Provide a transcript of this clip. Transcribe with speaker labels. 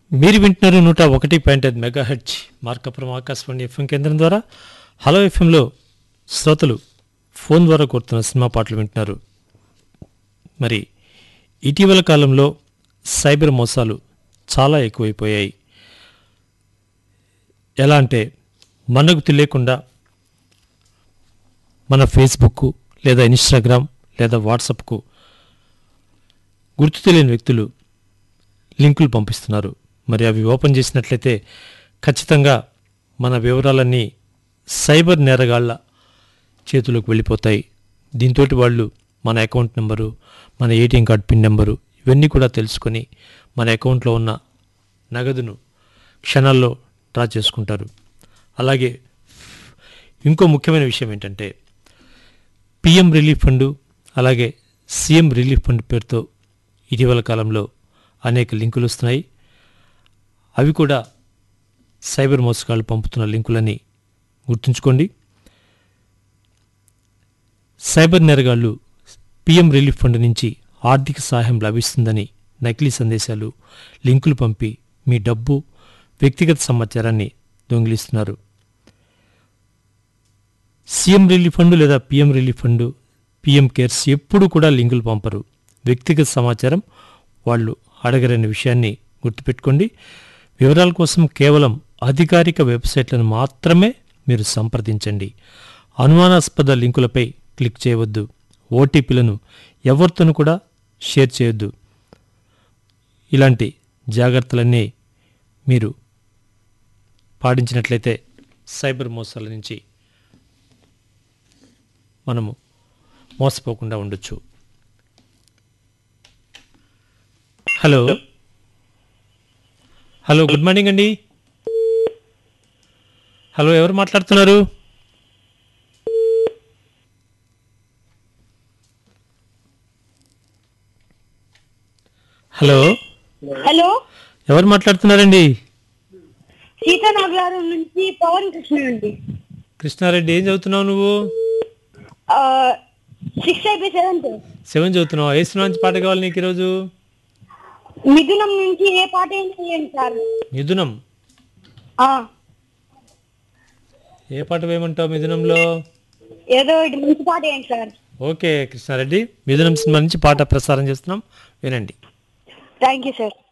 Speaker 1: మీరు వింటున్నారు నూట ఒకటి పాయింట్ ఐదు mega H Markapuram Akashvani FM కేంద్రం ద్వారా హలో ఎఫ్ఎంలో శ్రోతలు ఫోన్ ద్వారా కోరుతున్న సినిమా పాటలు వింటున్నారు మరి ఇటీవల కాలంలో సైబర్ మోసాలు చాలా ఎక్కువైపోయాయి ఎలా అంటే మనకు తెలియకుండా మన ఫేస్బుక్ లేదా ఇన్స్టాగ్రామ్ లేదా వాట్సాప్కు గుర్తు తెలియని వ్యక్తులు లింకులు పంపిస్తున్నారు మరి అవి ఓపెన్ చేసినట్లయితే ఖచ్చితంగా మన వివరాలన్నీ సైబర్ నేరగాళ్ల చేతులకు వెళ్ళిపోతాయి దీంతో వాళ్ళు మన అకౌంట్ నెంబరు మన ఏటీఎం కార్డ్ పిన్ నెంబరు ఇవన్నీ కూడా తెలుసుకొని మన అకౌంట్లో ఉన్న నగదును క్షణాల్లో డ్రా చేసుకుంటారు అలాగే ఇంకో ముఖ్యమైన విషయం ఏంటంటే పిఎం రిలీఫ్ ఫండ్ అలాగే సీఎం రిలీఫ్ ఫండ్ పేరుతో ఇటీవల కాలంలో అనేక లింకులు వస్తున్నాయి అవి కూడా సైబర్ మోసగాళ్ళు పంపుతున్న లింకులని గుర్తుంచుకోండి సైబర్ నేరగాళ్ళు పిఎం రిలీఫ్ ఫండ్ నుంచి ఆర్థిక సహాయం లభిస్తుందని నకిలీ సందేశాలు లింకులు పంపి మీ డబ్బు వ్యక్తిగత సమాచారాన్ని దొంగిలిస్తున్నారు సీఎం రిలీఫ్ ఫండ్ లేదా PM relief fund PM CARES ఎప్పుడు కూడా లింకులు పంపరు వ్యక్తిగత సమాచారం వాళ్ళు అడగరనే విషయాన్ని గుర్తుపెట్టుకోండి వివరాల కోసం కేవలం అధికారిక వెబ్సైట్లను మాత్రమే మీరు సంప్రదించండి అనుమానాస్పద లింకులపై క్లిక్ చేయవద్దు ఓటీపీలను ఎవరితోనూ కూడా షేర్ చేయొద్దు ఇలాంటి జాగ్రత్తలన్నీ మీరు పాటించినట్లయితే సైబర్ మోసాల నుంచి మనము మోసపోకుండా ఉండొచ్చు హలో హలో గుడ్ మార్నింగ్ అండి హలో ఎవరు మాట్లాడుతున్నారు హలో
Speaker 2: హలో
Speaker 1: ఎవరు మాట్లాడుతున్నారండి
Speaker 2: సీతానగరం నుంచి పవన్ కృష్ణ అండి
Speaker 1: కృష్ణారెడ్డి ఏం చదువుతున్నావు నువ్వు
Speaker 2: సిక్స్ అయిపోయి సెవెంత్
Speaker 1: సెవెన్ చదువుతున్నావు ఏ సినిమా నుంచి పాట కావాలి నీకు ఈరోజు
Speaker 2: మిథునం నుంచి ఏ పాట అయినా చేయండి సార్
Speaker 1: మిథునం
Speaker 2: ఆ,
Speaker 1: ఏ పాట వేయమంటావు మిథునంలో
Speaker 2: ఏదో ఇటు మంచి పాట వేయండి sir
Speaker 1: okay Krishna Reddy Mithunam cinema నుంచి పాట ప్రసారం చేస్తున్నాం వినండి
Speaker 2: థ్యాంక్ యూ సార్